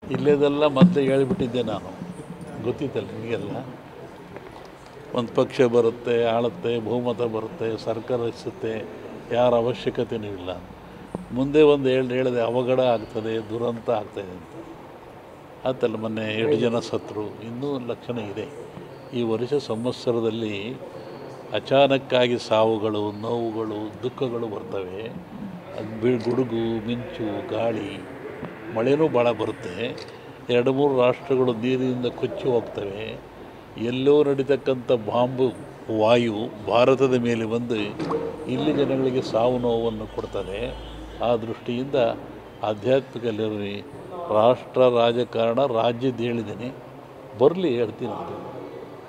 ಇಲ್ಲೇದೆಲ್ಲ ಮೊದಲೇ ಹೇಳಿಬಿಟ್ಟಿದ್ದೆ ನಾನು ಗೊತ್ತಿತ್ತಲ್ಲ ನಿಮಗೆಲ್ಲ ಒಂದು ಪಕ್ಷ ಬರುತ್ತೆ ಆಳುತ್ತೆ ಬಹುಮತ ಬರುತ್ತೆ ಸರ್ಕಾರ ರಚಿಸುತ್ತೆ ಯಾರ ಅವಶ್ಯಕತೆಯೂ ಇಲ್ಲ ಮುಂದೆ ಒಂದು ಹೇಳಿ ಹೇಳಿದೆ ಅವಘಡ ಆಗ್ತದೆ ದುರಂತ ಆಗ್ತದೆ ಅಂತ ಆತಲ್ಲ ಮೊನ್ನೆ ಎರಡು ಜನ ಸತ್ರು ಇನ್ನೂ ಲಕ್ಷಣ ಇದೆ ಈ ವರ್ಷ ಸಂವತ್ಸರದಲ್ಲಿ ಅಚಾನಕ್ಕಾಗಿ ಸಾವುಗಳು ನೋವುಗಳು ದುಃಖಗಳು ಬರ್ತವೆ ಅದು ಬಿ ಗುಡುಗು ಮಿಂಚು ಗಾಳಿ ಮಳೆನೂ ಭಾಳ ಬರುತ್ತೆ ಎರಡು ಮೂರು ರಾಷ್ಟ್ರಗಳು ನೀರಿನಿಂದ ಕೊಚ್ಚಿ ಹೋಗ್ತವೆ ಎಲ್ಲೋ ನಡೀತಕ್ಕಂಥ ಬಾಂಬು ವಾಯು ಭಾರತದ ಮೇಲೆ ಬಂದು ಇಲ್ಲಿ ಜನಗಳಿಗೆ ಸಾವು ನೋವನ್ನು ಕೊಡ್ತದೆ ಆ ದೃಷ್ಟಿಯಿಂದ ಆಧ್ಯಾತ್ಮಿಕಲ್ಲಿ ರಾಷ್ಟ್ರ ರಾಜಕಾರಣ ರಾಜ್ಯದ ಹೇಳಿದ್ದೀನಿ ಬರಲಿ ಹೇಳ್ತೀನಿ ಅದು